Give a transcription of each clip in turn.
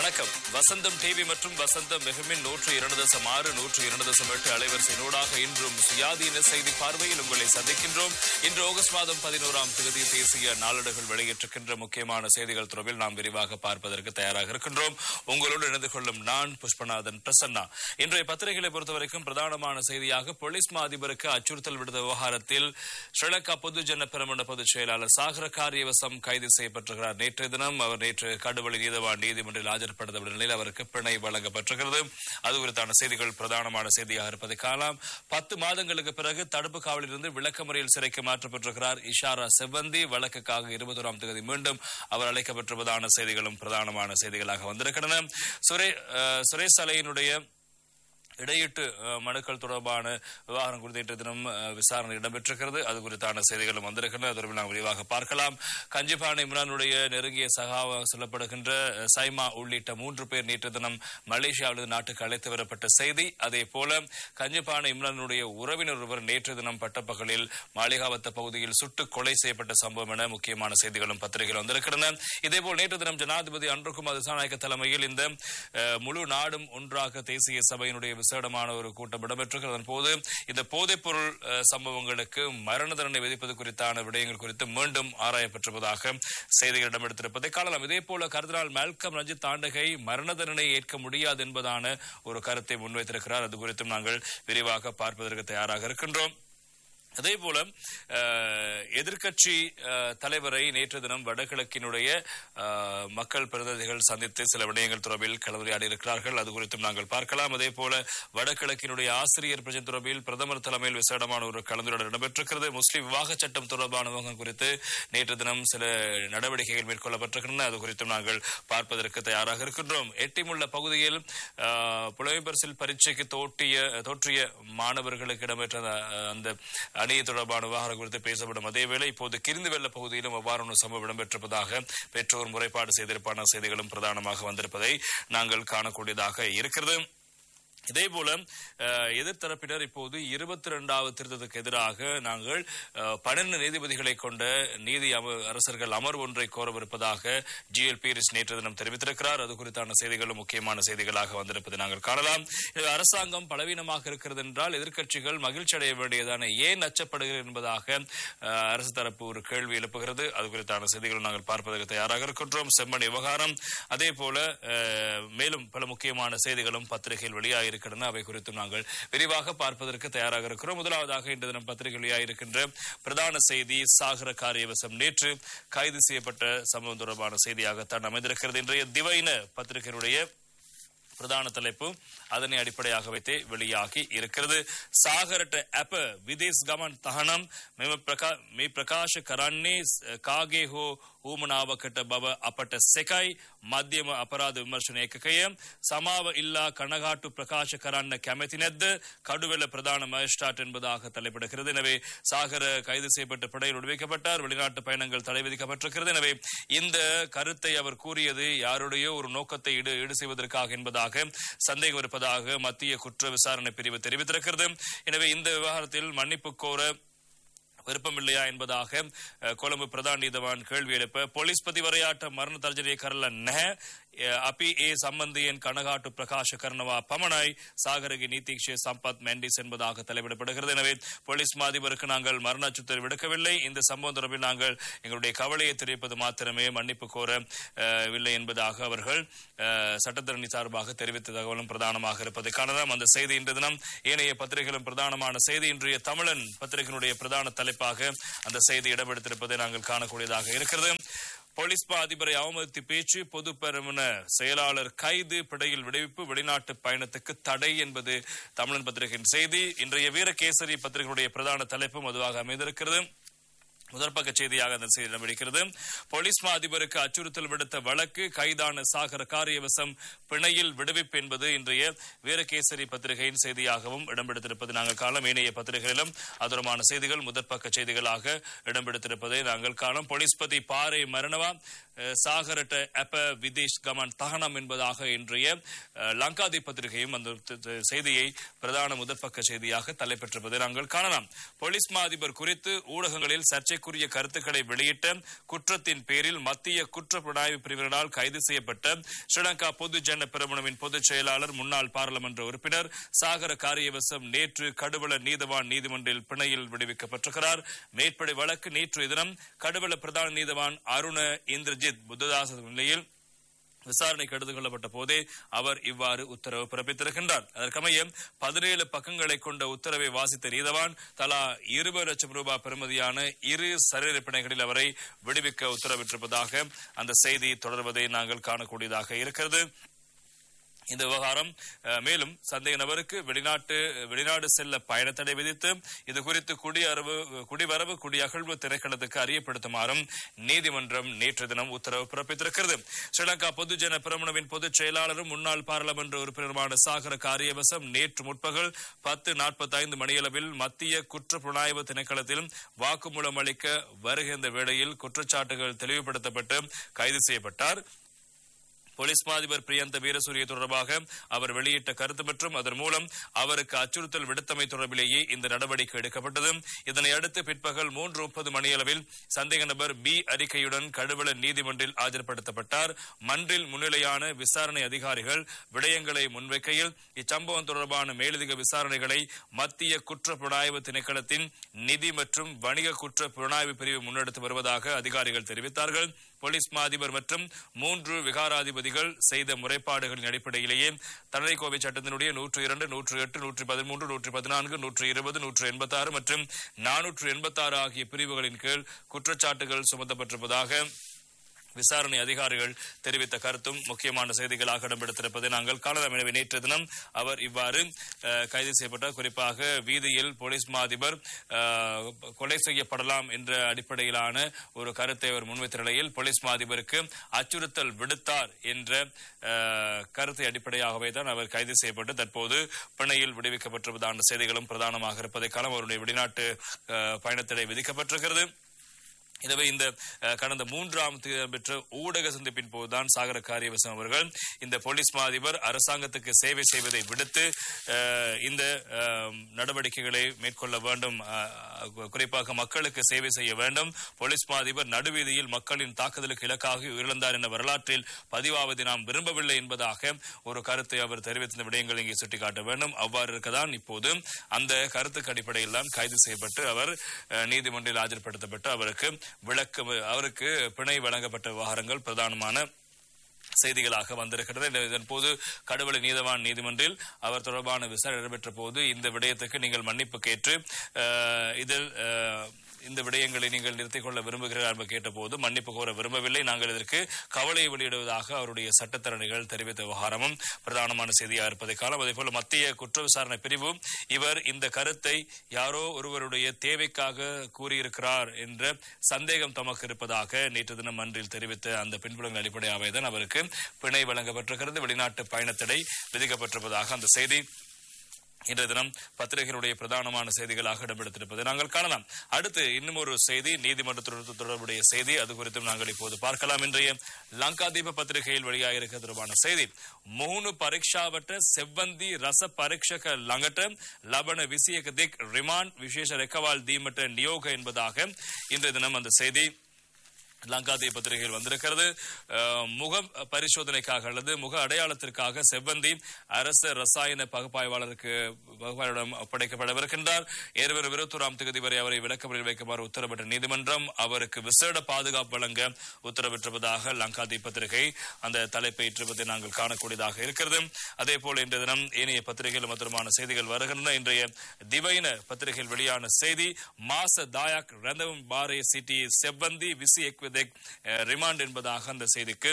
வணக்கம் வசந்தம் டிவி மற்றும் வசந்தம் மிகமின் நூற்று இரண்டு தசம் ஆறு நூற்று இரண்டு தசம் எட்டு அலைவரிசையினூடாக இன்றும் சுயாதீன செய்தி பார்வையில் உங்களை சந்திக்கின்றோம் இன்று ஆகஸ்ட் மாதம் பதினோராம் தேதி தேசிய நாளிதழ்கள் வெளியிட்டிருக்கின்ற முக்கியமான செய்திகள் தொடர்பில் நாம் விரிவாக பார்ப்பதற்கு தயாராக இருக்கின்றோம் உங்களோடு இணைந்து கொள்ளும் நான் புஷ்பநாதன் பிரசன்னா இன்றைய பத்திரிகைகளை பொறுத்தவரைக்கும் பிரதானமான செய்தியாக போலீஸ் மா அதிபருக்கு அச்சுறுத்தல் விடுத்த விவகாரத்தில் ஸ்ரீலங்கா பொதுஜன பெருமண்ட பொதுச் செயலாளர் சாகர காரியவசம் கைது செய்யப்பட்டிருக்கிறார் நேற்றைய தினம் அவர் நேற்று கடுவழி நீதவான் நீதிமன்றில் ஆஜர்படுத்தப்பட்ட நிலையில் அவருக்கு பிணை வழங்கப்பட்டிருக்கிறது அது குறித்தான செய்திகள் பிரதானமான செய்தியாக இருப்பதை காணலாம் பத்து மாதங்களுக்கு பிறகு தடுப்பு காவலிலிருந்து விளக்கமுறையில் சிறைக்கு மாற்றப்பட்டிருக்கிறார் இஷாரா செவ்வந்தி வழக்குக்காக இருபத்தோராம் தேதி மீண்டும் அவர் அழைக்கப்பட்டிருப்பதான செய்திகளும் பிரதானமான செய்திகளாக வந்திருக்கின்றன சுரே அஹ், சுரேஷ் அலையினுடைய இடையீட்டு அஹ், மனுக்கள் தொடர்பான விவகாரம் குறித்து இன்றைய தினம் அஹ், விசாரணை இடம்பெற்றிருக்கிறது அது குறித்தான செய்திகளும் வந்திருக்கின்றன அது தொடர்பில் நாம் விரிவாக பார்க்கலாம் கஞ்சிபான இம்ரானுடைய நெருங்கிய சகாவ சொல்லப்படுகின்ற அஹ், சைமா உள்ளிட்ட மூன்று பேர் நேற்று தினம் மலேசியாவிலிருந்து நாட்டுக்கு அழைத்து வரப்பட்ட செய்தி அதே போல கஞ்சிபான இம்ரானுடைய உறவினர் ஒருவர் நேற்று தினம் பட்டப்பகலில் மாளிகாவத்த பகுதியில் சுட்டுக் கொலை செய்யப்பட்ட சம்பவம் என முக்கியமான செய்திகளும் பத்திரிகையில் வந்திருக்கின்றன இதேபோல் நேற்று தினம் ஜனாதிபதி அன்றுகுமார் திசாநாயக்க தலைமையில் இந்த அஹ், முழு நாடும் ஒன்றாக தேசிய சபையினுடைய விசேடமான ஒரு கூட்டம் இடம்பெற்றிருக்கிறது அதன் போது இந்த போதைப் பொருள் அஹ், சம்பவங்களுக்கு மரண தண்டனை விதிப்பது குறித்தான விடயங்கள் குறித்து மீண்டும் ஆராயப்பட்டிருப்பதாக செய்திகள் இடம்பெடுத்திருப்பதை காணலாம் இதே போல கருதினால் மேல்கம் ரஞ்சித் தாண்டகை மரண தண்டனை ஏற்க முடியாது என்பதான ஒரு கருத்தை முன்வைத்திருக்கிறார் அது குறித்தும் நாங்கள் விரிவாக பார்ப்பதற்கு தயாராக இருக்கின்றோம் அதே போல அஹ், எதிர்க்கட்சி அஹ், தலைவரை நேற்று தினம் வடகிழக்கினுடைய அஹ், மக்கள் பிரதிநிதிகள் சந்தித்து சில விடயங்கள் தொடர்பில் கலந்துரையாடி இருக்கிறார்கள் அது குறித்தும் நாங்கள் பார்க்கலாம் அதே போல வடகிழக்கினுடைய ஆசிரியர் பிரச்சனை தொடர்பில் பிரதமர் தலைமையில் விசேடமான ஒரு கலந்துரையாடல் இடம்பெற்றிருக்கிறது முஸ்லிம் விவாக சட்டம் தொடர்பான விவகாரம் குறித்து நேற்று தினம் சில நடவடிக்கைகள் மேற்கொள்ளப்பட்டிருக்கின்றன அது குறித்தும் நாங்கள் பார்ப்பதற்கு தயாராக இருக்கின்றோம் எட்டிமுள்ள பகுதியில் அஹ், புலமைப்பரிசில் பரீட்சைக்கு தோட்டிய தோற்றிய மாணவர்களுக்கு இடம்பெற்ற அந்த- அந்த அணியை தொடர்பான விவகாரம் குறித்து பேசப்படும் அதேவேளை இப்போது கிரிந்து வெள்ள பகுதியிலும் அவ்வாறான ஒரு சம்பவம் இடம்பெற்றிருப்பதாக பெற்றோர் முறைப்பாடு செய்திருப்பான செய்திகளும் பிரதானமாக வந்திருப்பதை நாங்கள் காணக்கூடியதாக இருக்கிறது இதே போல அஹ், எதிர்த்தரப்பினர் இப்போது இருபத்தி இரண்டாவது திருத்தத்துக்கு எதிராக நாங்கள் அஹ், பன்னெண்டு நீதிபதிகளை கொண்ட நீதி அம- அரசர்கள் அமர்வு ஒன்றை கோரவிருப்பதாக ஜிஎல் பீரிஸ் நேற்று தினம் தெரிவித்திருக்கிறார் அது குறித்தான செய்திகளும் முக்கியமான செய்திகளாக வந்திருப்பதை நாங்கள் காணலாம் இது அரசாங்கம் பலவீனமாக இருக்கிறது என்றால் எதிர்க்கட்சிகள் மகிழ்ச்சி அடைய வேண்டியதான ஏன் அச்சப்படுகிறது என்பதாக அஹ், அரசு தரப்பு ஒரு கேள்வி எழுப்புகிறது அது குறித்தான செய்திகளை நாங்கள் பார்ப்பதற்கு தயாராக இருக்கின்றோம் செம்மணி விவகாரம் அதே போல அஹ், மேலும் பல முக்கியமான செய்திகளும் பத்திரிகையில் வெளியாகியிருக்கின்றன அவை குறித்தும் நாங்கள் விரிவாக பார்ப்பதற்கு தயாராக இருக்கிறோம் முதலாவதாக இன்று தினம் பத்திரிகை வெளியாகியிருக்கின்ற பிரதான செய்தி சாகர காரியவசம் நேற்று கைது செய்யப்பட்ட சம்பவம் தொடர்பான செய்தியாகத்தான் அமைந்திருக்கிறது இன்றைய திவைன பத்திரிகையினுடைய பிரதான தலைப்பு அதனை அடிப்படையாக வைத்தே வெளியாகி இருக்கிறது சாகரට ඇප විදේශ ගමන් තහනම් මෙම ප්‍රකා- මේ ප්‍රකාශ කරන්නේ ස- කාගේ හෝ ඌමනාවකට බව අපට සෙකයි මධ්‍යම අපරාධ විමර්ශන ඒකකය සමාව இல்லா கனகாட்டு பிரகாஷ கரான கැමැති නැද්ද கடுவெல பிரதான மஜிஸ்ட்ராட் என்பதாக தலைப்பிடுகிறது எனவே சாகர கைது செய்யப்பட்ட படையில் விடுவிக்கப்பட்டார் வெளிநாட்டு பயணங்கள் தடை விதிக்கப்பட்டிருக்கிறது எனவே இந்த கருத்தை அவர் கூறியது யாருடைய ஒரு நோக்கத்தை ஈடு ஈடு செய்வதற்காக என்பதாக சந்தேகம் இருப்பதாக மத்திய குற்ற விசாரணை பிரிவு தெரிவித்திருக்கிறது எனவே இந்த விவகாரத்தில் மன்னிப்பு கோர விருப்பமில்லையா என்பதாக அஹ், கொழும்பு பிரதான் நீதவான் கேள்வி எழுப்ப போலீஸ் பதிவரையாட்ட மரண தர்ஜனை கரல நெஹ අපි ඒ සම්බන්ධයෙන් කනගාටු பிரகாஷ கர்ணவா பமனாய் சாகரகி நீதிக்ஷே சம்பத் மெண்டிஸ் என்பதாக தலைவிடப்படுகிறது எனவே போலீஸ் மாதிபருக்கு நாங்கள் மரண அச்சுறுத்தல் விடுக்கவில்லை இந்த சம்பவம் தொடர்பில் நாங்கள் எங்களுடைய கவலையை தெரிவிப்பது மாத்திரமே மன்னிப்பு கோர அஹ், வில்லை என்பதாக அவர்கள் அஹ், சட்டத்தரணி சார்பாக தெரிவித்த தகவலும் பிரதானமாக இருப்பதை காணலாம் அந்த செய்தி இன்று தினம் ஏனைய பத்திரிகைகளும் பிரதானமான செய்தி இன்றைய தமிழன் பத்திரிகையினுடைய பிரதான தலைப்பாக அந்த செய்தி இடம்பெடுத்திருப்பதை நாங்கள் காணக்கூடியதாக இருக்கிறது போலீஸ் மா அதிபரை அவமதித்து பேச்சு பொது பெருமன செயலாளர் கைது பிடையில் விடுவிப்பு வெளிநாட்டு பயணத்துக்கு தடை என்பது தமிழன் பத்திரிகையின் செய்தி இன்றைய வீரகேசரி பத்திரிகையுடைய பிரதான தலைப்பும் அதுவாக அமைந்திருக்கிறது முதற்பக்க செய்தியாக அந்த செய்தி இடம்பெறுகிறது போலீஸ் மா அதிபருக்கு அச்சுறுத்தல் விடுத்த வழக்கு கைதான சாகர காரியவசம் பிணையில் விடுவிப்பு என்பது இன்றைய வீரகேசரி பத்திரிகையின் செய்தியாகவும் இடம்பெடுத்திருப்பது நாங்கள் காணலாம் ஏனைய பத்திரிகைகளிலும் அதரமான செய்திகள் முதற்பக்க செய்திகளாக இடம்பெடுத்திருப்பதை நாங்கள் காணோம் போலீஸ் பதி பாறை மரணவா அஹ், சாகரட்ட அப்ப விதேஷ் கமன் தகனம் என்பதாக இன்றைய அஹ், லங்காதி பத்திரிகையும் அந்த த- த- செய்தியை பிரதான முதற்பக்க செய்தியாக தலைப்பெற்றிருப்பதை நாங்கள் காணலாம் போலீஸ் மா அதிபர் குறித்து ஊடகங்களில் சர்ச்சைக்குரிய சர்ச்சைக்குரிய கருத்துக்களை வெளியிட்ட குற்றத்தின் பேரில் மத்திய குற்ற புலனாய்வு பிரிவினரால் கைது செய்யப்பட்ட ஸ்ரீலங்கா பொதுஜன பெரமுனவின் பொதுச் செயலாளர் முன்னாள் பாராளுமன்ற உறுப்பினர் சாகர காரியவசம் நேற்று கடுவள நீதவான் நீதிமன்றில் பிணையில் விடுவிக்கப்பட்டிருக்கிறார் மேற்படி வழக்கு நேற்று தினம் கடுவள பிரதான நீதவான் அருண இந்திரஜித் புத்ததாச நிலையில் விசாரணைக்கு எடுத்துக் கொள்ளப்பட்ட போதே அவர் இவ்வாறு உத்தரவு பிறப்பித்திருக்கின்றார் அதற்கமைய பதினேழு பக்கங்களை கொண்ட உத்தரவை வாசித்த நீதவான் தலா இருபது லட்சம் ரூபாய் பெறுமதியான இரு சரீரப்பிணைகளில் அவரை விடுவிக்க உத்தரவிட்டிருப்பதாக அந்த செய்தி தொடர்வதை நாங்கள் காணக்கூடியதாக இருக்கிறது இந்த விவகாரம் அஹ், மேலும் சந்தேக நபருக்கு வெளிநாட்டு வெளிநாடு செல்ல பயணத்தடை விதித்து இது குறித்து குடியரவு குடிவரவு குடியகழ்வு திணைக்களத்துக்கு அறியப்படுத்துமாறும் நீதிமன்றம் நேற்று தினம் உத்தரவு பிறப்பித்திருக்கிறது ஸ்ரீலங்கா பொதுஜன பிரமுனவின் பொதுச் செயலாளரும் முன்னாள் பாராளுமன்ற உறுப்பினருமான சாகர காரியவசம் நேற்று முற்பகல் பத்து நாற்பத்தி ஐந்து மணியளவில் மத்திய குற்ற புலனாய்வு திணைக்களத்தில் வாக்குமூலம் அளிக்க வருகின்ற வேளையில் குற்றச்சாட்டுகள் தெளிவுபடுத்தப்பட்டு கைது செய்யப்பட்டார் போலீஸ் மா அதிபர் பிரியந்த வீரசூரிய தொடர்பாக அவர் வெளியிட்ட கருத்து மற்றும் அதன் மூலம் அவருக்கு அச்சுறுத்தல் விடுத்தமை தொடர்பிலேயே இந்த நடவடிக்கை எடுக்கப்பட்டது இதனை அடுத்து பிற்பகல் மூன்று முப்பது மணியளவில் சந்தேக நபர் பி அறிக்கையுடன் கடுவள நீதிமன்றில் ஆஜர்படுத்தப்பட்டார் மன்றில் முன்னிலையான விசாரணை அதிகாரிகள் விடயங்களை முன்வைக்கையில் இச்சம்பவம் தொடர்பான மேலதிக விசாரணைகளை மத்திய குற்ற புலனாய்வு திணைக்களத்தின் நிதி மற்றும் வணிக குற்ற புலனாய்வு பிரிவு முன்னெடுத்து வருவதாக அதிகாரிகள் தெரிவித்தார்கள் போலீஸ் மா அதிபர் மற்றும் மூன்று விகாராதிபதிகள் செய்த முறைப்பாடுகளின் அடிப்படையிலேயே தண்டனைக்கோவை சட்டத்தினுடைய நூற்று இரண்டு நூற்று எட்டு நூற்று பதிமூன்று நூற்று பதினான்கு நூற்று இருபது நூற்று எண்பத்தி ஆறு மற்றும் நானூற்று எண்பத்தி ஆறு ஆகிய பிரிவுகளின் கீழ் குற்றச்சாட்டுகள் சுமத்தப்பட்டிருப்பதாக விசாரணை அதிகாரிகள் தெரிவித்த கருத்தும் முக்கியமான செய்திகளாக இடம்பெடுத்திருப்பதை நாங்கள் காணலாம் எனவே நேற்று தினம் அவர் இவ்வாறு அஹ், கைது செய்யப்பட்டார் குறிப்பாக வீதியில் போலீஸ் மா அதிபர் அஹ், கொலை செய்யப்படலாம் என்ற அடிப்படையிலான ஒரு கருத்தை அவர் முன்வைத்த நிலையில் போலீஸ் மா அதிபருக்கு அச்சுறுத்தல் விடுத்தார் என்ற அஹ், கருத்தை அடிப்படையாகவே தான் அவர் கைது செய்யப்பட்டு தற்போது பிணையில் விடுவிக்கப்பட்டிருப்பதான செய்திகளும் பிரதானமாக இருப்பதை காலம் அவருடைய வெளிநாட்டு அஹ், பயணத்தடை விதிக்கப்பட்டிருக்கிறது எனவே இந்த அஹ், கடந்த மூன்றாம் தேதி நடைபெற்ற ஊடக சந்திப்பின் போதுதான் சாகர காரியவசம் அவர்கள் இந்த போலீஸ் மா அதிபர் அரசாங்கத்துக்கு சேவை செய்வதை விடுத்து அஹ், இந்த அஹ், நடவடிக்கைகளை மேற்கொள்ள வேண்டும் அஹ், குறிப்பாக மக்களுக்கு சேவை செய்ய வேண்டும் போலீஸ் மா அதிபர் நடுவீதியில் மக்களின் தாக்குதலுக்கு இலக்காக உயிரிழந்தார் என்ற வரலாற்றில் பதிவாவதை நாம் விரும்பவில்லை என்பதாக ஒரு கருத்தை அவர் தெரிவித்த விடயங்களை இங்கே சுட்டிக்காட்ட வேண்டும் அவ்வாறு இருக்கதான் இப்போது அந்த கருத்துக்கு அடிப்படையில் தான் கைது செய்யப்பட்டு அவர் அஹ், நீதிமன்றில் ஆஜர்படுத்தப்பட்டு அவருக்கு விளக்கம் அவருக்கு பிணை வழங்கப்பட்ட விவகாரங்கள் பிரதானமான செய்திகளாக வந்திருக்கிறது இந்த- இதன் போது கடுவளை நீதவான் நீதிமன்றில் அவர் தொடர்பான விசாரணை நடைபெற்ற போது இந்த விடயத்துக்கு நீங்கள் மன்னிப்பு கேட்டு அஹ், இதில் அஹ், இந்த விடயங்களை நீங்கள் நிறுத்திக் கொள்ள விரும்புகிறார் என்று கேட்டபோது மன்னிப்பு கோர விரும்பவில்லை நாங்கள் இதற்கு கவலை வெளியிடுவதாக அவருடைய சட்டத்தரணிகள் தெரிவித்த விவகாரமும் பிரதானமான செய்தியாக இருப்பதை காலம் அதேபோல மத்திய குற்ற விசாரணை பிரிவு இவர் இந்த கருத்தை யாரோ ஒருவருடைய தேவைக்காக கூறியிருக்கிறார் என்ற சந்தேகம் தமக்கு இருப்பதாக நேற்று தினம் மன்றில் தெரிவித்த அந்த பின்புலங்கள் அடிப்படையாகவே தான் அவருக்கு பிணை வழங்கப்பட்டிருக்கிறது வெளிநாட்டு பயணத்தடை விதிக்கப்பட்டிருப்பதாக அந்த செய்தி இன்றைய தினம் பத்திரிகைகளுடைய பிரதானமான செய்திகளாக இடம்பெடுத்திருப்பதை நாங்கள் காணலாம் அடுத்து இன்னும் ஒரு செய்தி நீதிமன்றத்துடன் தொடர்புடைய செய்தி அது குறித்தும் நாங்கள் இப்போது பார்க்கலாம் இன்றைய லங்காதீப பத்திரிகையில் வெளியாக இருக்க தொடர்பான செய்தி மூணு பரீட்சாவட்ட செவ்வந்தி ரச பரீட்சக லங்கட்ட லபன விசியக திக் ரிமாண்ட் விசேஷ ரெக்கவால் தீமட்ட நியோக என்பதாக இன்றைய தினம் அந்த செய்தி லங்காதீப பத்திரிகையில் வந்திருக்கிறது அஹ், முக பரிசோதனைக்காக அல்லது முக அடையாளத்திற்காக செவ்வந்தி அரசு ரசாயன பகுப்பாய்வாளருக்கு பகுப்பாய்வாளரிடம் ஒப்படைக்கப்படவிருக்கின்றார் ஏற்கனவே இருபத்தோராம் தேதி வரை அவரை விளக்கமறில் வைக்குமாறு உத்தரவிட்ட நீதிமன்றம் அவருக்கு விசேட பாதுகாப்பு வழங்க உத்தரவிட்டிருப்பதாக லங்காதீப் பத்திரிகை அந்த தலைப்பை ஏற்றிருப்பதை நாங்கள் காணக்கூடியதாக இருக்கிறது அதே போல இன்றைய தினம் ஏனைய பத்திரிகைகள் மற்றமான செய்திகள் வருகின்றன இன்றைய திவைன பத்திரிகையில் வெளியான செய்தி மாச தாயாக் ரந்தவம் பாரே சிட்டி செவ்வந்தி விசி எக்விதெக் அஹ், ரிமாண்ட் என்பதாக அந்த செய்திக்கு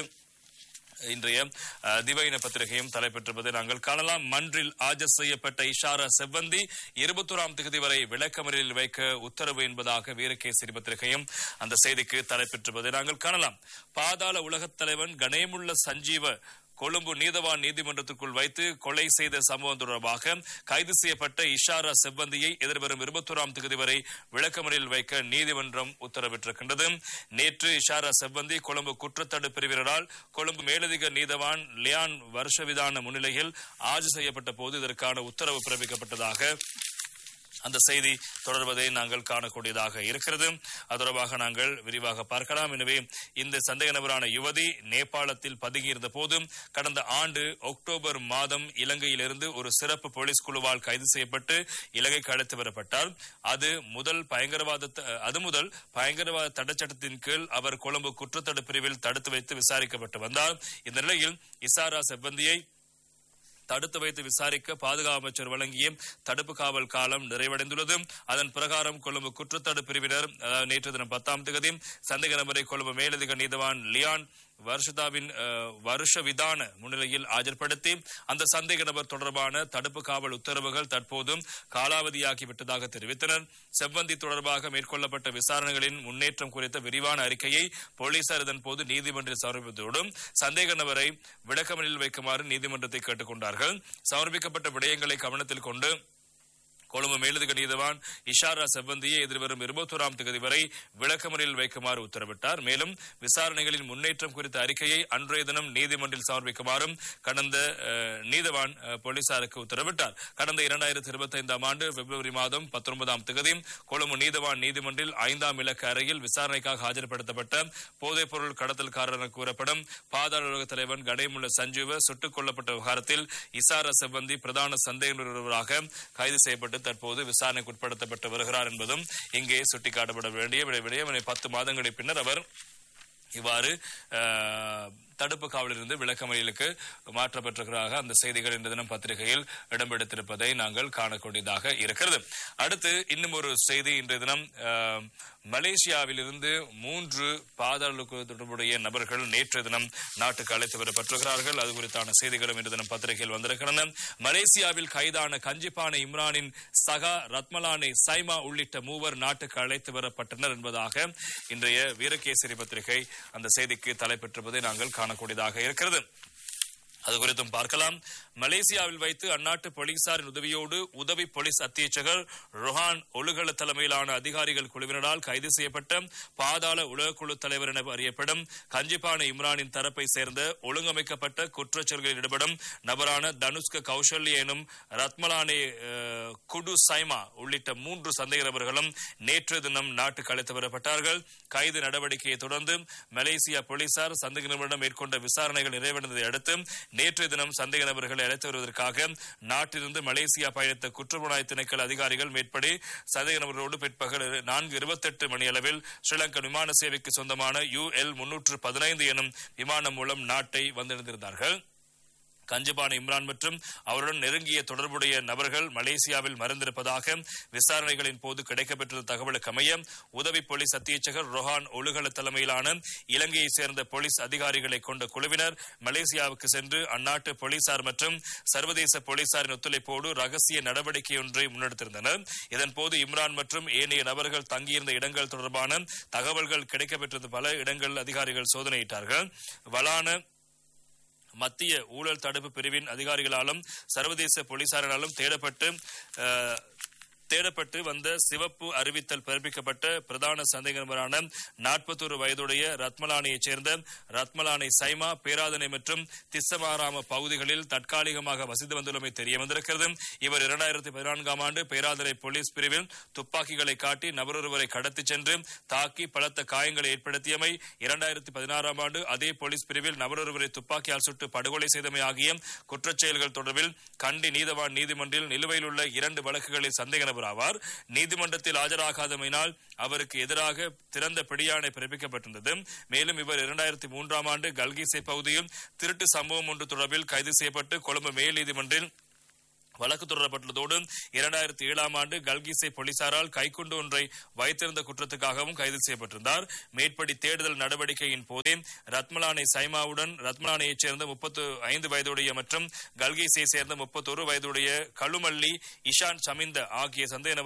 இன்றைய அஹ், திவைன பத்திரிகையும் தலைப்பெற்றிருப்பதை நாங்கள் காணலாம் மன்றில் ஆஜர் செய்யப்பட்ட இஷாரா செவ்வந்தி இருபத்தோராம் தேதி வரை விளக்கமறியலில் வைக்க உத்தரவு என்பதாக வீரகேசரி பத்திரிகையும் அந்த செய்திக்கு தலைப்பெற்றிருப்பதை நாங்கள் காணலாம் பாதாள உலகத் தலைவன் கணேமுள்ள சஞ்சீவ கொழும்பு நீதவான் நீதிமன்றத்திற்குள் வைத்து கொலை செய்த சம்பவம் தொடர்பாக கைது செய்யப்பட்ட இஷாரா செவ்வந்தியை எதிர்வரும் இருபத்தோராம் தேதி வரை விளக்கமறியலில் வைக்க நீதிமன்றம் உத்தரவிட்டிருக்கின்றது நேற்று இஷாரா செவ்வந்தி கொழும்பு குற்றத்தடு பிரிவினரால் கொழும்பு மேலதிக நீதவான் லியான் வருஷவிதான முன்னிலையில் ஆஜர் செய்யப்பட்ட போது இதற்கான உத்தரவு பிறப்பிக்கப்பட்டதாக அந்த செய்தி தொடர்வதை நாங்கள் காணக்கூடியதாக இருக்கிறது அது தொடர்பாக நாங்கள் விரிவாக பார்க்கலாம் எனவே இந்த சந்தேக நபரான யுவதி நேபாளத்தில் பதுங்கியிருந்த போதும் கடந்த ஆண்டு அக்டோபர் மாதம் இலங்கையிலிருந்து ஒரு சிறப்பு போலீஸ் குழுவால் கைது செய்யப்பட்டு இலங்கைக்கு அழைத்து வரப்பட்டார் அது முதல் பயங்கரவாத அது முதல் பயங்கரவாத தடைச்சட்டத்தின் கீழ் அவர் கொழும்பு குற்றத்தடு பிரிவில் தடுத்து வைத்து விசாரிக்கப்பட்டு வந்தார் இந்த நிலையில் இசாரா செவ்வந்தியை தடுத்து வைத்து விசாரிக்க பாதுகாப்பு அமைச்சர் வழங்கிய தடுப்பு காவல் காலம் நிறைவடைந்துள்ளது அதன் பிரகாரம் கொழும்பு குற்றத்தடு பிரிவினர் அதாவது நேற்று தினம் பத்தாம் தேதி சந்தேக நபரை கொழும்பு மேலதிக நீதவான் லியான் வருஷதாவின் அஹ், வருஷ விதான முன்னிலையில் ஆஜர்படுத்தி அந்த சந்தேக நபர் தொடர்பான தடுப்பு காவல் உத்தரவுகள் தற்போதும் காலாவதியாகிவிட்டதாக தெரிவித்தனர் செவ்வந்தி தொடர்பாக மேற்கொள்ளப்பட்ட விசாரணைகளின் முன்னேற்றம் குறித்த விரிவான அறிக்கையை போலீசார் இதன்போது நீதிமன்றில் சமர்ப்பித்ததோடு சந்தேக நபரை விளக்கமறியலில் வைக்குமாறு நீதிமன்றத்தை கேட்டுக் கொண்டார்கள் சமர்ப்பிக்கப்பட்ட விடயங்களை கவனத்தில் கொண்டு கொழும்பு மேலதிக நீதவான் இஷாரா செவ்வந்தியை எதிர்வரும் இருபத்தோராம் தேதி வரை விளக்கமறியலில் வைக்குமாறு உத்தரவிட்டார் மேலும் விசாரணைகளின் முன்னேற்றம் குறித்த அறிக்கையை அன்றைய தினம் நீதிமன்றில் சமர்ப்பிக்குமாறும் கடந்த அஹ், நீதவான் அஹ், போலீசாருக்கு உத்தரவிட்டார் கடந்த இரண்டாயிரத்தி இருபத்தி ஐந்தாம் ஆண்டு பிப்ரவரி மாதம் பத்தொன்பதாம் தேதி கொழும்பு நீதவான் நீதிமன்றில் ஐந்தாம் இலக்க அறையில் விசாரணைக்காக ஆஜர்படுத்தப்பட்ட போதைப்பொருள் கடத்தல்காரர் என கூறப்படும் பாதாள உலக தலைவன் கடைமுள்ள சஞ்சீவ சுட்டுக் கொல்லப்பட்ட விவகாரத்தில் இசாரா செவ்வந்தி பிரதான சந்தேக ஒருவராக கைது செய்யப்பட்டு தற்போது விசாரணைக்கு உட்படுத்தப்பட்டு வருகிறார் என்பதும் இங்கே சுட்டிக்காட்டப்பட வேண்டிய விடை- விடயம் எனவே பத்து மாதங்களுக்கு பின்னர் அவர் இவ்வாறு அஹ், தடுப்பு காவலிலிருந்து விளக்கமறியலுக்கு மாற்றப்பட்டிருக்கிறாக அந்த செய்திகள் இன்று தினம் பத்திரிகையில் இடம்பெடுத்திருப்பதை நாங்கள் காணக்கூடியதாக இருக்கிறது அடுத்து இன்னும் ஒரு செய்தி இன்றைய தினம் அஹ், மலேசியாவிலிருந்து மூன்று பாதாள தொடர்புடைய நபர்கள் நேற்று தினம் நாட்டுக்கு அழைத்து வரப்பட்டிருக்கிறார்கள் அது குறித்தான செய்திகளும் இன்று தினம் பத்திரிகையில் வந்திருக்கின்றன மலேசியாவில் கைதான கஞ்சிப்பான இம்ரானின் சகா ரத்மலானே சைமா உள்ளிட்ட மூவர் நாட்டுக்கு அழைத்து வரப்பட்டனர் என்பதாக இன்றைய வீரகேசரி பத்திரிகை அந்த செய்திக்கு தலைப்பெற்றிருப்பதை நாங்கள் காணக்கூடியதாக இருக்கிறது அது குறித்தும் பார்க்கலாம் மலேசியாவில் வைத்து அந்நாட்டு போலீசாரின் உதவியோடு உதவி போலீஸ் அத்தியட்சகர் ரொஹான் ஒழுகல தலைமையிலான அதிகாரிகள் குழுவினரால் கைது செய்யப்பட்ட பாதாள உலகக்குழு தலைவர் என அறியப்படும் கஞ்சிப்பான இம்ரானின் தரப்பை சேர்ந்த ஒழுங்கமைக்கப்பட்ட குற்றச்செயல்களில் ஈடுபடும் நபரான தனுஷ்க கௌசல்ய எனும் ரத்மலானே அஹ், குடு சைமா உள்ளிட்ட மூன்று சந்தேக நபர்களும் நேற்று தினம் நாட்டுக்கு அழைத்து வரப்பட்டார்கள் கைது நடவடிக்கையை தொடர்ந்து மலேசியா போலீசார் சந்தேக நபரிடம் மேற்கொண்ட விசாரணைகள் நிறைவடைந்ததை அடுத்து நேற்றைய தினம் சந்தேக நபர்களை அழைத்து வருவதற்காக நாட்டிலிருந்து மலேசியா பயணித்த குற்றப்புலனாய்வு திணைக்கள அதிகாரிகள் மேற்படி சந்தேக நபர்களோடு பிற்பகல் நான்கு இருபத்தெட்டு மணி அளவில் ஸ்ரீலங்கா விமான சேவைக்கு சொந்தமான யூ எல் முன்னூற்று பதினைந்து எனும் விமானம் மூலம் நாட்டை வந்திருந்திருந்தார்கள் கஞ்சபான இம்ரான் மற்றும் அவருடன் நெருங்கிய தொடர்புடைய நபர்கள் மலேசியாவில் மறைந்திருப்பதாக விசாரணைகளின் போது கிடைக்கப்பெற்ற தகவலுக்கு அமைய உதவி போலீஸ் அத்தியட்சகர் ரொஹான் ஒழுகல தலைமையிலான இலங்கையைச் சேர்ந்த போலீஸ் அதிகாரிகளை கொண்ட குழுவினர் மலேசியாவுக்கு சென்று அந்நாட்டு போலீசார் மற்றும் சர்வதேச போலீசாரின் ஒத்துழைப்போடு ரகசிய நடவடிக்கை ஒன்றை முன்னெடுத்திருந்தனர் இதன்போது இம்ரான் மற்றும் ஏனைய நபர்கள் தங்கியிருந்த இடங்கள் தொடர்பான தகவல்கள் கிடைக்கப்பெற்றது பல இடங்கள் அதிகாரிகள் சோதனையிட்டார்கள் வலான மத்திய ஊழல் தடுப்பு பிரிவின் அதிகாரிகளாலும் சர்வதேச போலீசாரினாலும் தேடப்பட்டு அஹ், தேடப்பட்டு வந்த சிவப்பு அறிவித்தல் பிறப்பிக்கப்பட்ட பிரதான சந்தேக நபரான நாற்பத்தொரு வயதுடைய ரத்மலானையைச் சேர்ந்த ரத்மலானை சைமா பேராதனை மற்றும் திஸ்ஸமாராம பகுதிகளில் தற்காலிகமாக வசித்து வந்துள்ளமை தெரிய வந்திருக்கிறது இவர் இரண்டாயிரத்தி பதினான்காம் ஆண்டு பேராதனை போலீஸ் பிரிவில் துப்பாக்கிகளை காட்டி நபரொருவரை கடத்திச் சென்று தாக்கி பலத்த காயங்களை ஏற்படுத்தியமை இரண்டாயிரத்தி பதினாறாம் ஆண்டு அதே போலீஸ் பிரிவில் நபரொருவரை துப்பாக்கியால் சுட்டு படுகொலை செய்தமை ஆகிய குற்றச்செயல்கள் தொடர்பில் கண்டி நீதவான் நீதிமன்றில் நிலுவையில் உள்ள இரண்டு வழக்குகளில் சந்தேக நபர் ஆவார் நீதிமன்றத்தில் ஆஜராகாதமையினால் அவருக்கு எதிராக திறந்த பிடியாணை பிறப்பிக்கப்பட்டிருந்தது மேலும் இவர் இரண்டாயிரத்தி மூன்றாம் ஆண்டு கல்கிசை பகுதியில் திருட்டு சம்பவம் ஒன்று தொடர்பில் கைது செய்யப்பட்டு கொழும்பு மேல் நீதிமன்றில் வழக்கு தொடரப்பட்டுள்ளதோடு இரண்டாயிரத்தி ஏழாம் ஆண்டு கல்கிசை போலீசாரால் கைக்குண்டு ஒன்றை வைத்திருந்த குற்றத்துக்காகவும் கைது செய்யப்பட்டிருந்தார் மேற்படி தேடுதல் நடவடிக்கையின் போதே ரத்மலானை சைமாவுடன் ரத்மலானையைச் சேர்ந்த முப்பத்து ஐந்து வயதுடைய மற்றும் கல்கிசையை சேர்ந்த முப்பத்தொரு வயதுடைய கழுமல்லி இஷான் சமிந்த ஆகிய சந்தேக நபர்கள்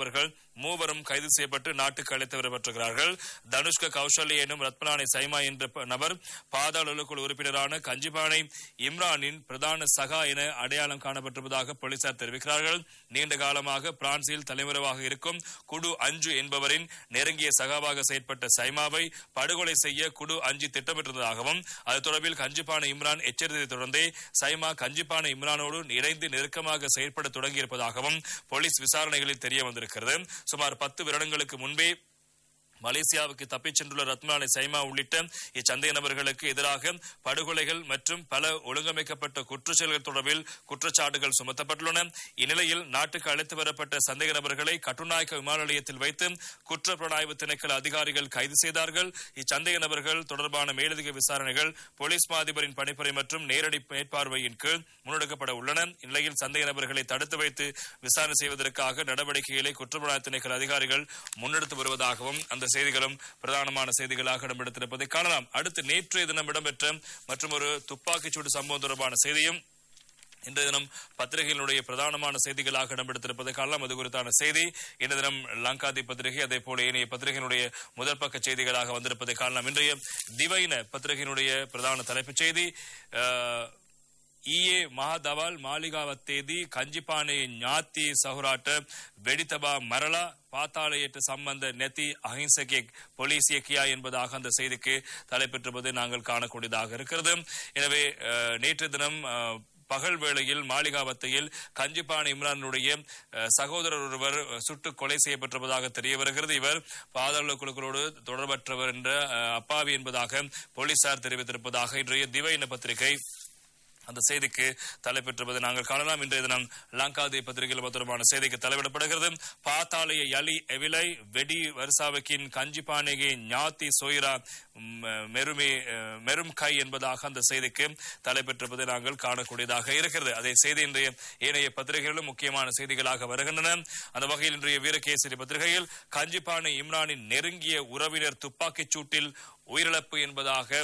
மூவரும் கைது செய்யப்பட்டு நாட்டுக்கு அழைத்து வரப்பட்டிருக்கிறார்கள் தனுஷ்க கௌசல்யா எனும் ரத்மலானை சைமா என்ற ப- நபர் பாதாள குழு உறுப்பினரான கஞ்சிபானை இம்ரானின் பிரதான சகா என அடையாளம் காணப்பட்டிருப்பதாக போலீசார் தெரிவிக்கிறார்கள் நீண்ட காலமாக பிரான்சில் தலைமறைவாக இருக்கும் குடு அஞ்சு என்பவரின் நெருங்கிய சகாவாக செயற்பட்ட சைமாவை படுகொலை செய்ய குடு அஞ்சு திட்டமிட்டிருந்ததாகவும் அது தொடர்பில் கஞ்சிப்பான இம்ரான் எச்சரித்ததை தொடர்ந்தே சைமா கஞ்சிப்பான இம்ரானோடு இணைந்து நெருக்கமாக செயற்பட தொடங்கியிருப்பதாகவும் போலீஸ் விசாரணைகளில் தெரிய வந்திருக்கிறது சுமார் பத்து வருடங்களுக்கு முன்பே மலேசியாவுக்கு தப்பிச் சென்றுள்ள ரத்மானி சைமா உள்ளிட்ட இச்சந்தேக நபர்களுக்கு எதிராக படுகொலைகள் மற்றும் பல ஒழுங்கமைக்கப்பட்ட குற்றச்செயல்கள் தொடர்பில் குற்றச்சாட்டுகள் சுமத்தப்பட்டுள்ளன இந்நிலையில் நாட்டுக்கு அழைத்து வரப்பட்ட சந்தேக நபர்களை கட்டுநாயக்க விமான நிலையத்தில் வைத்து குற்றப்புலனாய்வு திணைக்கள அதிகாரிகள் கைது செய்தார்கள் இச்சந்தேக நபர்கள் தொடர்பான மேலதிக விசாரணைகள் போலீஸ் மா அதிபரின் பணிப்புரை மற்றும் நேரடி மேற்பார்வையின் கீழ் முன்னெடுக்கப்பட உள்ளன இந்நிலையில் சந்தேக நபர்களை தடுத்து வைத்து விசாரணை செய்வதற்காக நடவடிக்கைகளை குற்றப்புலனாய்வு திணைக்கள அதிகாரிகள் முன்னெடுத்து வருவதாகவும் அந்த செய்திகளும் பிரதானமான செய்திகளாக இடம்பெடுத்திருப்பதை காணலாம் அடுத்து நேற்றைய தினம் இடம்பெற்ற மற்றும் ஒரு துப்பாக்கிச்சூடு சம்பவம் தொடர்பான செய்தியும் இன்றைய தினம் பத்திரிகைகளுடைய பிரதானமான செய்திகளாக இடம்பெடுத்திருப்பதை காணலாம் அது குறித்தான செய்தி இன்றைய தினம் லங்காதி பத்திரிகை அதே போல ஏனைய பத்திரிகையினுடைய முதல் பக்க செய்திகளாக வந்திருப்பதை காணலாம் இன்றைய திவைன பத்திரிகையினுடைய பிரதான தலைப்புச் செய்தி அஹ், ඊයේ මහදවල් මාලිගාවත්තේදී කංජිපානයේ ඥාති සහුරාට வெடித்தபா மரளா பாத்தாளையிட்டு சம்பந்த நெத்தி அஹிம்சகே போலீசிய கியா என்பதாக அந்த செய்திக்கு தலைப்பெற்றிருப்பதை நாங்கள் காணக்கூடியதாக இருக்கிறது எனவே அஹ், நேற்று தினம் அஹ், பகல் வேளையில் மாளிகாவத்தையில் கஞ்சிப்பான இம்ரானுடைய அஹ், சகோதரர் ஒருவர் சுட்டு கொலை செய்யப்பட்டிருப்பதாக தெரிய வருகிறது இவர் பாதாள குழுக்களோடு தொடர்பற்றவர் என்ற அஹ், அப்பாவி என்பதாக போலீசார் தெரிவித்திருப்பதாக இன்றைய திவைன பத்திரிகை அந்த செய்திக்கு தலைப்பெற்றிருப்பதை நாங்கள் காணலாம் இன்றைய தினம் லங்காதி பத்திரிகையில் பத்திரமான செய்திக்கு தலைவிடப்படுகிறது பாத்தாளைய யலி எவிலை வெடி வருசாவுக்கின் கஞ்சிபானேகே ஞாத்தி சோயிரா ம், மெருமி அஹ், மெரும் கை என்பதாக அந்த செய்திக்கு தலைப்பெற்றிருப்பதை நாங்கள் காணக்கூடியதாக இருக்கிறது அதே செய்தி இன்றைய ஏனைய பத்திரிகைகளிலும் முக்கியமான செய்திகளாக வருகின்றன அந்த வகையில் இன்றைய வீரகேசரி பத்திரிகையில் கஞ்சிபானை இம்ரானின் நெருங்கிய உறவினர் துப்பாக்கிச் சூட்டில் உயிரிழப்பு என்பதாக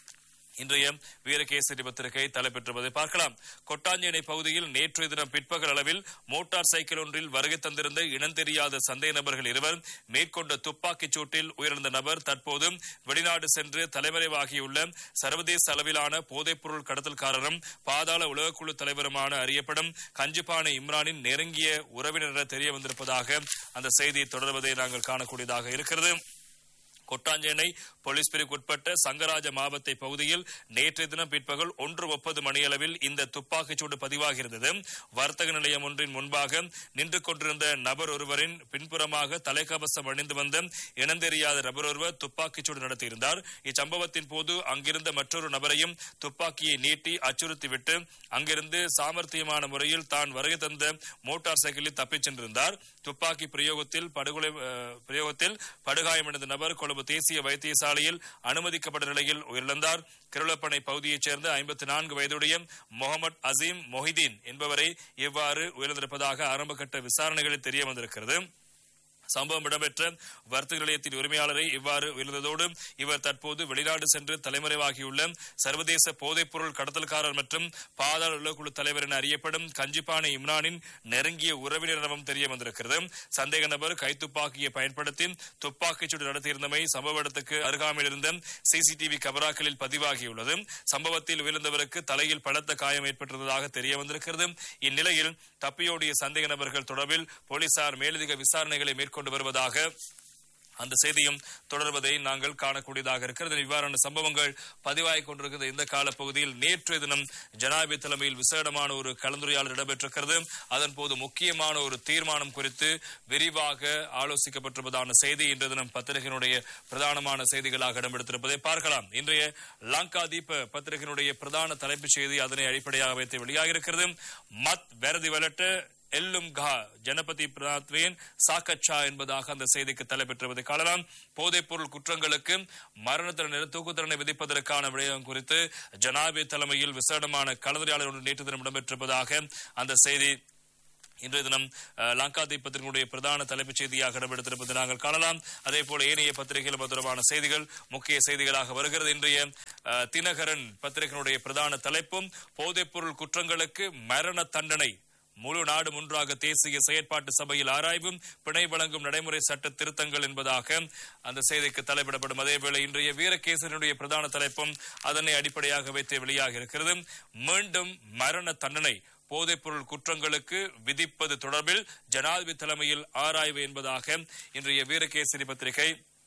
இன்றைய வீரகேசரி பத்திரிகை தலைப்பெற்றுவதை பார்க்கலாம் கொட்டாஞ்சேனை பகுதியில் நேற்றைய தினம் பிற்பகல் அளவில் மோட்டார் சைக்கிள் ஒன்றில் வருகை தந்திருந்த இனம் தெரியாத சந்தேக நபர்கள் இருவர் மேற்கொண்ட துப்பாக்கிச் சூட்டில் உயிரிழந்த நபர் தற்போது வெளிநாடு சென்று தலைமறைவாகியுள்ள சர்வதேச அளவிலான போதைப்பொருள் கடத்தல்காரரும் பாதாள உலகக்குழு தலைவருமான அறியப்படும் கஞ்சிப்பானை இம்ரானின் நெருங்கிய உறவினர் என தெரிய வந்திருப்பதாக அந்த செய்தி தொடர்வதை நாங்கள் காணக்கூடியதாக இருக்கிறது கொட்டாஞ்சேனை போலீஸ் பிரிவுக்கு உட்பட்ட சங்கராஜ மாவத்தை பகுதியில் நேற்றைய தினம் பிற்பகல் ஒன்று முப்பது மணியளவில் இந்த துப்பாக்கிச்சூடு பதிவாகியிருந்தது வர்த்தக நிலையம் ஒன்றின் முன்பாக நின்று கொண்டிருந்த நபர் ஒருவரின் பின்புறமாக தலைக்கவசம் அணிந்து வந்த இனந்தெரியாத நபர் ஒருவர் துப்பாக்கிச்சூடு நடத்தியிருந்தார் இச்சம்பவத்தின் போது அங்கிருந்த மற்றொரு நபரையும் துப்பாக்கியை நீட்டி அச்சுறுத்திவிட்டு அங்கிருந்து சாமர்த்தியமான முறையில் தான் வருகை தந்த மோட்டார் சைக்கிளில் தப்பிச் சென்றிருந்தார் துப்பாக்கி பிரயோகத்தில் படுகொலை அஹ், பிரயோகத்தில் படுகாயமடைந்த நபர் கொழும்பு தேசிய வைத்தியசாலையில் அனுமதிக்கப்பட்ட நிலையில் உயிரிழந்தார் கிருளப்பனை பகுதியைச் சேர்ந்த ஐம்பத்தி நான்கு வயதுடைய முகமது அசீம் மொஹிதீன் என்பவரை இவ்வாறு உயிரிழந்திருப்பதாக ஆரம்பகட்ட விசாரணைகளில் தெரிய வந்திருக்கிறது சம்பவம் இடம்பெற்ற வர்த்தக நிலையத்தின் உரிமையாளரை இவ்வாறு உயர்ந்ததோடு இவர் தற்போது வெளிநாடு சென்று தலைமறைவாகியுள்ள சர்வதேச போதைப்பொருள் கடத்தல்காரர் மற்றும் பாதாள உலகுழு தலைவர் என அறியப்படும் கஞ்சிப்பானை இம்ரானின் நெருங்கிய உறவினர் எனவும் தெரிய வந்திருக்கிறது சந்தேக நபர் கைத்துப்பாக்கியை பயன்படுத்தி துப்பாக்கிச்சூடு நடத்தியிருந்தமை சம்பவ இடத்துக்கு அருகாமையில் இருந்த சிசிடிவி கமராக்களில் பதிவாகியுள்ளது சம்பவத்தில் உயிர்ந்தவருக்கு தலையில் பலத்த காயம் ஏற்பட்டிருந்ததாக தெரிய வந்திருக்கிறது இந்நிலையில் தப்பியோடிய சந்தேக நபர்கள் தொடர்பில் போலீசார் மேலதிக விசாரணைகளை மேற்கொண்டு வருவதாக அந்த செய்தியும் தொடர்வதை நாங்கள் காணக்கூடியதாக இருக்கிறது இவ்வாறான சம்பவங்கள் பதிவாகிக் கொண்டிருக்கிற இந்த காலப்பகுதியில் நேற்றைய தினம் ஜனாதிபதி தலைமையில் விசேடமான ஒரு கலந்துரையாடல் இடம்பெற்றிருக்கிறது அதன் போது முக்கியமான ஒரு தீர்மானம் குறித்து விரிவாக ஆலோசிக்கப்பட்டிருப்பதான செய்தி இன்றைய தினம் பத்திரிகையினுடைய பிரதானமான செய்திகளாக இடம்பெடுத்திருப்பதை பார்க்கலாம் இன்றைய லங்கா தீப பத்திரிகையினுடைய பிரதான தலைப்புச் செய்தி அதனை அடிப்படையாக வைத்து வெளியாகியிருக்கிறது மத் வெரதி வலட்டு எல்லும் கா ஜனபதி பிராத்வேன் சாக்கச்சா என்பதாக அந்த செய்திக்கு தலைப்பெற்றுவதை காணலாம் போதைப் பொருள் குற்றங்களுக்கு மரண தண்டனை தூக்கு தண்டனை விதிப்பதற்கான விடயம் குறித்து ஜனாபி தலைமையில் விசேடமான கலந்துரையாடல் ஒன்று நேற்று தினம் இடம்பெற்றிருப்பதாக அந்த செய்தி இன்றைய தினம் அஹ், லங்கா தீபத்தினுடைய பிரதான தலைப்புச் செய்தியாக இடம்பெடுத்திருப்பதை நாங்கள் காணலாம் அதே போல ஏனைய பத்திரிகைகள் தொடர்பான செய்திகள் முக்கிய செய்திகளாக வருகிறது இன்றைய அஹ், தினகரன் பத்திரிகையினுடைய பிரதான தலைப்பும் போதைப்பொருள் குற்றங்களுக்கு மரண தண்டனை முழு நாடு ஒன்றாக தேசிய செயற்பாட்டு சபையில் ஆராய்வும் பிணை வழங்கும் நடைமுறை சட்ட திருத்தங்கள் என்பதாக அந்த செய்திக்கு தலைப்பிடப்படும் அதேவேளை இன்றைய வீரகேசனுடைய பிரதான தலைப்பும் அதனை அடிப்படையாக வைத்து வெளியாக இருக்கிறது மீண்டும் மரண தண்டனை போதைப்பொருள் குற்றங்களுக்கு விதிப்பது தொடர்பில் ஜனாதிபதி தலைமையில் ஆராய்வு என்பதாக இன்றைய வீரகேசரி பத்திரிகை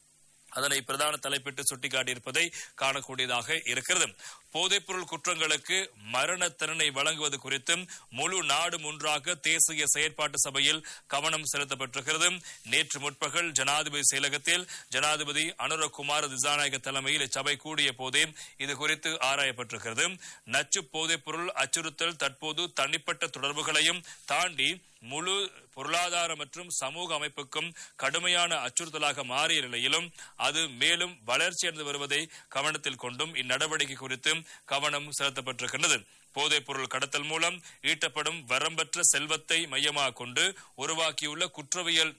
அதனை பிரதான தலைப்பிட்டு சுட்டிக்காட்டியிருப்பதை காணக்கூடியதாக இருக்கிறது போதைப்பொருள் குற்றங்களுக்கு மரண தண்டனை வழங்குவது குறித்தும் முழு நாடும் ஒன்றாக தேசிய செயற்பாட்டு சபையில் கவனம் செலுத்தப்பட்டிருக்கிறது நேற்று முற்பகல் ஜனாதிபதி செயலகத்தில் ஜனாதிபதி அனுரகுமார் திசாநாயக தலைமையில் இச்சபை கூடிய போதே இது குறித்து ஆராயப்பட்டிருக்கிறது நச்சு போதைப்பொருள் அச்சுறுத்தல் தற்போது தனிப்பட்ட தொடர்புகளையும் தாண்டி முழு பொருளாதார மற்றும் சமூக அமைப்புக்கும் கடுமையான அச்சுறுத்தலாக மாறிய நிலையிலும் அது மேலும் வளர்ச்சியடைந்து வருவதை கவனத்தில் கொண்டும் இந்நடவடிக்கை குறித்து கவனம் செலுத்தப்பட்டிருக்கின்றது போதைப் பொருள் கடத்தல் மூலம் ஈட்டப்படும் வரம்பற்ற செல்வத்தை மையமாக கொண்டு உருவாக்கியுள்ள குற்றவியல்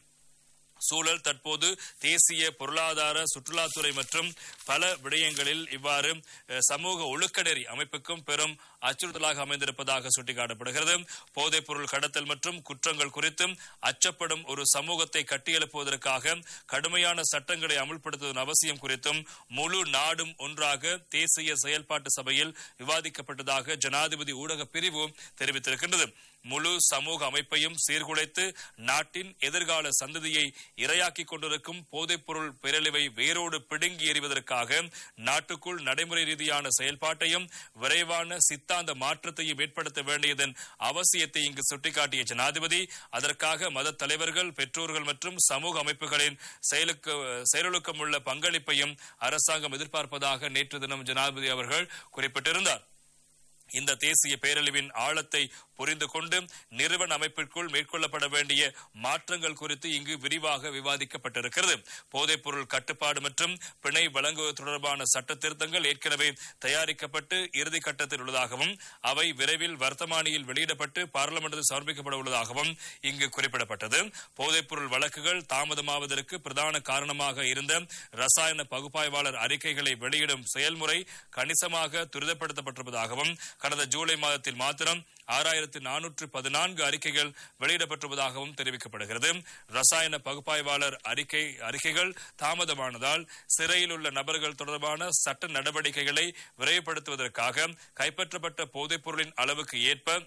சூழல் தற்போது தேசிய பொருளாதார சுற்றுலாத்துறை மற்றும் பல விடயங்களில் இவ்வாறு அஹ், சமூக ஒழுக்கநெறி அமைப்புக்கும் பெரும் அச்சுறுத்தலாக அமைந்திருப்பதாக சுட்டிக்காட்டப்படுகிறது போதைப் பொருள் கடத்தல் மற்றும் குற்றங்கள் குறித்தும் அச்சப்படும் ஒரு சமூகத்தை கட்டியெழுப்புவதற்காக கடுமையான சட்டங்களை அமுல்படுத்துவதன் அவசியம் குறித்தும் முழு நாடும் ஒன்றாக தேசிய செயல்பாட்டு சபையில் விவாதிக்கப்பட்டதாக ஜனாதிபதி ஊடக பிரிவு தெரிவித்திருக்கின்றது முழு சமூக அமைப்பையும் சீர்குலைத்து நாட்டின் எதிர்கால சந்ததியை இரையாக்கிக் கொண்டிருக்கும் போதைப்பொருள் பேரழிவை வேரோடு பிடுங்கி எறிவதற்காக நாட்டுக்குள் நடைமுறை ரீதியான செயல்பாட்டையும் விரைவான சித்தாந்த மாற்றத்தையும் ஏற்படுத்த வேண்டியதன் அவசியத்தை இங்கு சுட்டிக்காட்டிய ஜனாதிபதி அதற்காக மத தலைவர்கள் பெற்றோர்கள் மற்றும் சமூக அமைப்புகளின் செயலுக்கு செயலொழுக்கம் உள்ள பங்களிப்பையும் அரசாங்கம் எதிர்பார்ப்பதாக நேற்று தினம் ஜனாதிபதி அவர்கள் குறிப்பிட்டிருந்தார் இந்த தேசிய பேரழிவின் ஆழத்தை புரிந்து கொண்டு நிறுவன அமைப்பிற்குள் மேற்கொள்ளப்பட வேண்டிய மாற்றங்கள் குறித்து இங்கு விரிவாக விவாதிக்கப்பட்டிருக்கிறது போதைப்பொருள் கட்டுப்பாடு மற்றும் பிணை வழங்குவது தொடர்பான சட்ட திருத்தங்கள் ஏற்கனவே தயாரிக்கப்பட்டு இறுதி கட்டத்தில் உள்ளதாகவும் அவை விரைவில் வர்த்தமானியில் வெளியிடப்பட்டு பார்லமெண்டில் சமர்ப்பிக்கப்பட உள்ளதாகவும் இங்கு குறிப்பிடப்பட்டது போதைப்பொருள் வழக்குகள் தாமதமாவதற்கு பிரதான காரணமாக இருந்த ரசாயன பகுப்பாய்வாளர் அறிக்கைகளை வெளியிடும் செயல்முறை கணிசமாக துரிதப்படுத்தப்பட்டிருப்பதாகவும் கடந்த ஜூலை மாதத்தில் மாத்திரம் ஆறாயிரத்து நானூற்று பதினான்கு அறிக்கைகள் வெளியிடப்பட்டிருப்பதாகவும் தெரிவிக்கப்படுகிறது ரசாயன பகுப்பாய்வாளர் அறிக்கை அறிக்கைகள் தாமதமானதால் சிறையில் உள்ள நபர்கள் தொடர்பான சட்ட நடவடிக்கைகளை விரைவுபடுத்துவதற்காக கைப்பற்றப்பட்ட போதைப் பொருளின் அளவுக்கு ஏற்ப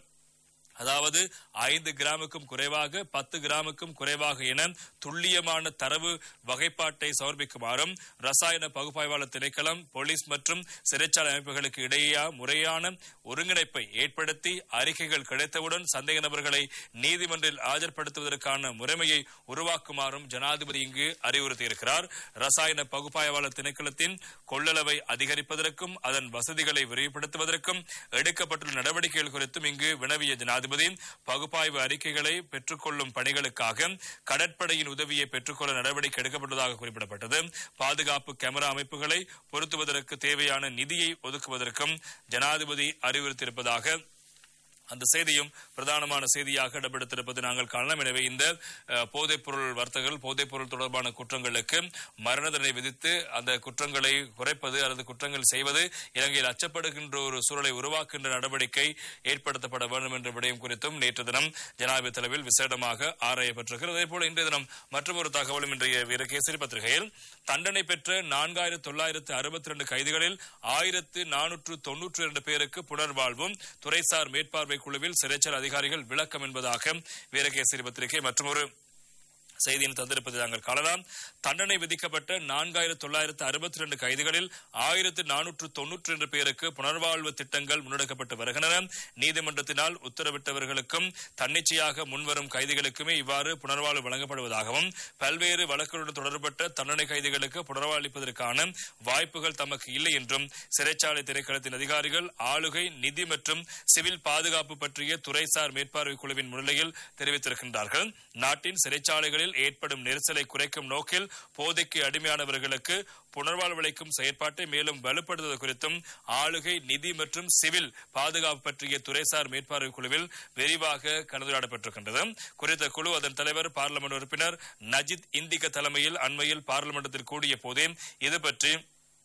அதாவது ஐந்து கிராமுக்கும் குறைவாக பத்து கிராமுக்கும் குறைவாக என துல்லியமான தரவு வகைப்பாட்டை சமர்ப்பிக்குமாறும் ரசாயன பகுப்பாய்வாளர் திணைக்களம் போலீஸ் மற்றும் சிறைச்சாலை அமைப்புகளுக்கு இடையே முறையான ஒருங்கிணைப்பை ஏற்படுத்தி அறிக்கைகள் கிடைத்தவுடன் சந்தேக நபர்களை நீதிமன்றில் ஆஜர்படுத்துவதற்கான முறைமையை உருவாக்குமாறும் ஜனாதிபதி இங்கு அறிவுறுத்தியிருக்கிறார் ரசாயன பகுப்பாய்வாளர் திணைக்களத்தின் கொள்ளளவை அதிகரிப்பதற்கும் அதன் வசதிகளை விரிவுபடுத்துவதற்கும் எடுக்கப்பட்டுள்ள நடவடிக்கைகள் குறித்தும் இங்கு வினவிய ஜனாதிபதி பகுப்பாய்வு அறிக்கைகளை பெற்றுக்கொள்ளும் பணிகளுக்காக கடற்படையின் உதவியை பெற்றுக்கொள்ள நடவடிக்கை எடுக்கப்பட்டதாக குறிப்பிடப்பட்டது பாதுகாப்பு கேமரா அமைப்புகளை பொருத்துவதற்கு தேவையான நிதியை ஒதுக்குவதற்கும் ஜனாதிபதி அறிவுறுத்தியிருப்பதாக அந்த செய்தியும் பிரதானமான செய்தியாக இடம்பெடுத்திருப்பது நாங்கள் காணலாம் எனவே இந்த அஹ், போதைப்பொருள் வர்த்தகர்கள் போதைப்பொருள் தொடர்பான குற்றங்களுக்கு மரண தண்டனை விதித்து அந்த குற்றங்களை குறைப்பது அல்லது குற்றங்கள் செய்வது இலங்கையில் அச்சப்படுகின்ற ஒரு சூழலை உருவாக்குகின்ற நடவடிக்கை ஏற்படுத்தப்பட வேண்டும் என்ற விடயம் குறித்தும் நேற்று தினம் ஜனாதிபதி தலைவில் விசேடமாக ஆராயப்பட்டிருக்கிறது அதேபோல இன்றைய தினம் மற்றொரு தகவலும் இன்றைய வீரகேசரி பத்திரிகையில் தண்டனை பெற்ற நான்காயிரத்து தொள்ளாயிரத்து அறுபத்தி ரெண்டு கைதிகளில் ஆயிரத்து நானூற்று தொன்னூற்றி இரண்டு பேருக்கு புனர்வாழ்வும் துறைசார் மேற்பார்வை குழுவில் சிறைச்சாலை அதிகாரிகள் விளக்கம் என்பதாக வீரகேசரி பத்திரிகை மற்றொரு செய்தியின் தந்திருப்பதை நாங்கள் காணலாம் தண்டனை விதிக்கப்பட்ட நான்காயிரத்து தொள்ளாயிரத்து அறுபத்தி ரெண்டு கைதிகளில் ஆயிரத்து நானூற்று தொன்னூற்றி ரெண்டு பேருக்கு புனர்வாழ்வு திட்டங்கள் முன்னெடுக்கப்பட்டு வருகின்றன நீதிமன்றத்தினால் உத்தரவிட்டவர்களுக்கும் தன்னிச்சையாக முன்வரும் கைதிகளுக்குமே இவ்வாறு புனர்வாழ்வு வழங்கப்படுவதாகவும் பல்வேறு வழக்குகளுடன் தொடர்பட்ட தண்டனை கைதிகளுக்கு புனர்வாழ்விப்பதற்கான வாய்ப்புகள் தமக்கு இல்லை என்றும் சிறைச்சாலை திரைக்களத்தின் அதிகாரிகள் ஆளுகை நிதி மற்றும் சிவில் பாதுகாப்பு பற்றிய துறைசார் மேற்பார்வை குழுவின் முன்னிலையில் தெரிவித்திருக்கின்றார்கள் நாட்டின் சிறைச்சாலைகளில் ஏற்படும் நெரிசலை குறைக்கும் நோக்கில் போதைக்கு அடிமையானவர்களுக்கு புனர்வாழ்வளிக்கும் செயற்பாட்டை மேலும் வலுப்படுத்துவது குறித்தும் ஆளுகை நிதி மற்றும் சிவில் பாதுகாப்பு பற்றிய துறைசார் மேற்பார்வை குழுவில் விரிவாக கலந்துரையாடப்பட்டிருக்கின்றது குறித்த குழு அதன் தலைவர் பார்லமெண்ட் உறுப்பினர் நஜித் இந்திக தலைமையில் அண்மையில் பார்லமெண்டத்தில் கூடிய போதே இது பற்றி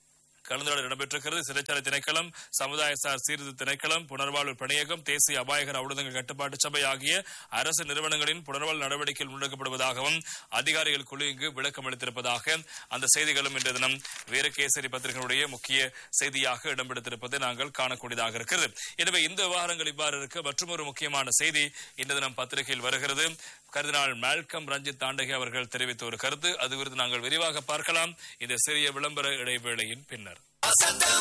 கலந்துரையாடல் இடம்பெற்றிருக்கிறது சிறைச்சாலை திணைக்களம் சமுதாய சார் சீர்திருத்த திணைக்களம் புனர்வாழ்வு பணியகம் தேசிய அபாயகர ஊடகங்கள் கட்டுப்பாட்டு சபை ஆகிய அரசு நிறுவனங்களின் புனர்வாழ்வு நடவடிக்கைகள் முன்னெடுக்கப்படுவதாகவும் அதிகாரிகள் குழு இங்கு விளக்கம் அளித்திருப்பதாக அந்த செய்திகளும் இன்றைய தினம் வீரகேசரி பத்திரிகையினுடைய முக்கிய செய்தியாக இடம்பெடுத்திருப்பதை நாங்கள் காணக்கூடியதாக இருக்கிறது எனவே இந்த விவகாரங்கள் இவ்வாறு இருக்க மற்றொரு முக்கியமான செய்தி இன்று தினம் பத்திரிகையில் வருகிறது கருதினால் மால்கம் ரஞ்சித் தாண்டகே அவர்கள் தெரிவித்த ஒரு கருத்து அது குறித்து நாங்கள் விரிவாக பார்க்கலாம் இந்த சிறிய விளம்பர இடைவேளையின் பின்னர்